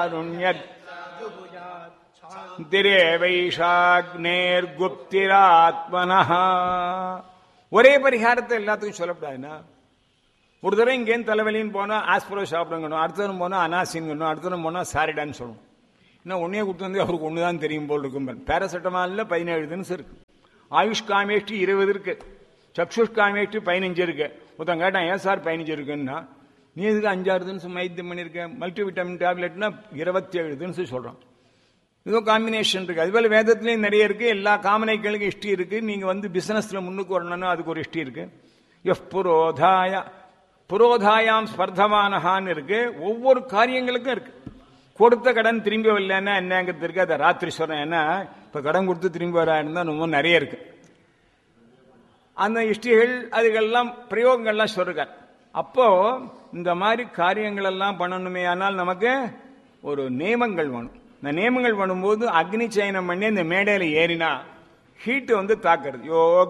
காருண்யத் திரேவைஷாக்னேர்குப்திராத்மனः ஒரே பரிகாரத்தை எல்லாத்துக்கும் சொல்லக்கூடாதுன்னா ஒரு தடவை இங்கேருந்து தலைவலின்னு போனால் ஆஸ்பிரோ சாப்பிடுங்கணும் அடுத்தவரும் போனால் அனாசின்கணும் அடுத்தவரும் போனால் சாரிடான்னு சொல்லணும் இன்னும் ஒன்னே கொடுத்து வந்து அவருக்கு ஒன்று தான் தெரியும் போல் இருக்கும் பேராசெட்டமாலில் பதினேழு தினசு இருக்கு ஆயுஷ் காமேஷ்டி இருபது இருக்கு சக்ஷுஷ் காமேஷ்டி பதினஞ்சு இருக்கு ஒருத்தன் கேட்டான் ஏன் சார் பதினஞ்சு இருக்குன்னா நீ எதுக்கு அஞ்சாறு தினசு வைத்தியம் பண்ணியிருக்க மல்டி விட்டமின் டேப்லெட்னா இருபத்தி ஏழு தினசு சொல்கிறான் ஏதோ காம்பினேஷன் இருக்கு அதுபோல வேதத்துலேயும் நிறைய இருக்கு எல்லா காமனைகளுக்கும் இஷ்டி இருக்கு நீங்க வந்து பிசினஸ்ல முன்னுக்கு வரணும்னா அதுக்கு ஒரு இஷ்டி இருக்கு எஃப் புரோதாய புரோதாயாம் ஸ்பர்தமானஹான்னு இருக்கு ஒவ்வொரு காரியங்களுக்கும் இருக்கு கொடுத்த கடன் திரும்பி வரலன்னா என்னங்கிறது இருக்கு அதை ராத்திரி சொல்றேன் ஏன்னா இப்ப கடன் கொடுத்து திரும்பி வராருந்தா ரொம்ப நிறைய இருக்கு அந்த இஷ்டிகள் அதுகெல்லாம் பிரயோகங்கள்லாம் சொல்றார் அப்போ இந்த மாதிரி காரியங்கள் எல்லாம் பண்ணணுமே ஆனால் நமக்கு ஒரு நியமங்கள் வேணும் இந்த நியமங்கள் பண்ணும்போது அக்னி சயனம் பண்ணி அந்த மேடையில ஏறினா ஹீட்டு வந்து தாக்குறது யோக